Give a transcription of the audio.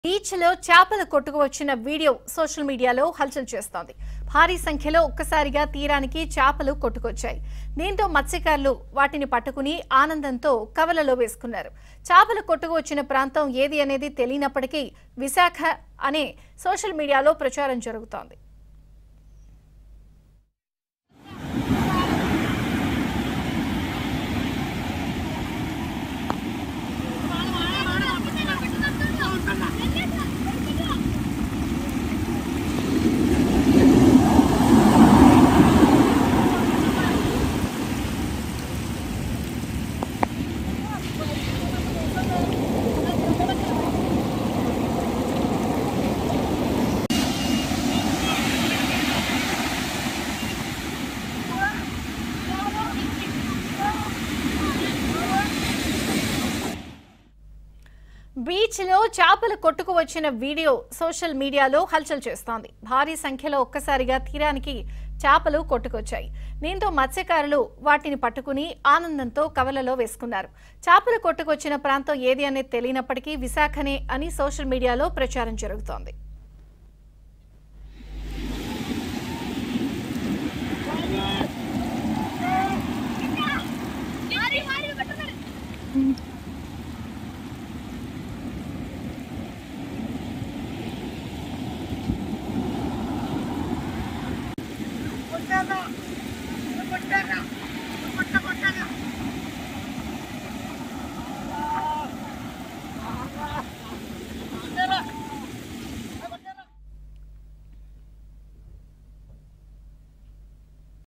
beach లో చేపలు కొట్టుకు వచ్చిన వీడియో సోషల్ మీడియాలో హల్చల్ చేస్తోంది భారీ సంఖ్యలో ఒక్కసారిగా తీరానికి చేపలు కొట్టుకొచ్చాయి దీంతో మత్స్యకారులు వాటిని పట్టుకుని ఆనందంతో కవలలో వేసుకున్నారు చేపలు కొట్టుకు వచ్చిన ప్రాంతం ఏది అనేది తెలియనప్పటికీ విశాఖ అనే సోషల్ మీడియాలో ప్రచారం జరుగుతోంది బీచ్ లో చేపలు కొట్టుకు వచ్చిన వీడియో సోషల్ మీడియాలో హల్చల్ చేస్తోంది భారీ సంఖ్యలో ఒక్కసారిగా తీరానికి చేపలు కొట్టుకొచ్చాయి దీంతో మత్స్యకారులు వాటిని పట్టుకుని ఆనందంతో కవలలో వేసుకున్నారు చేపలు కొట్టుకొచ్చిన ప్రాంతం ఏది అనేది తెలియనప్పటికీ విశాఖనే అని సోషల్ మీడియాలో ప్రచారం జరుగుతోంది మారి మారి పట్టుకోండి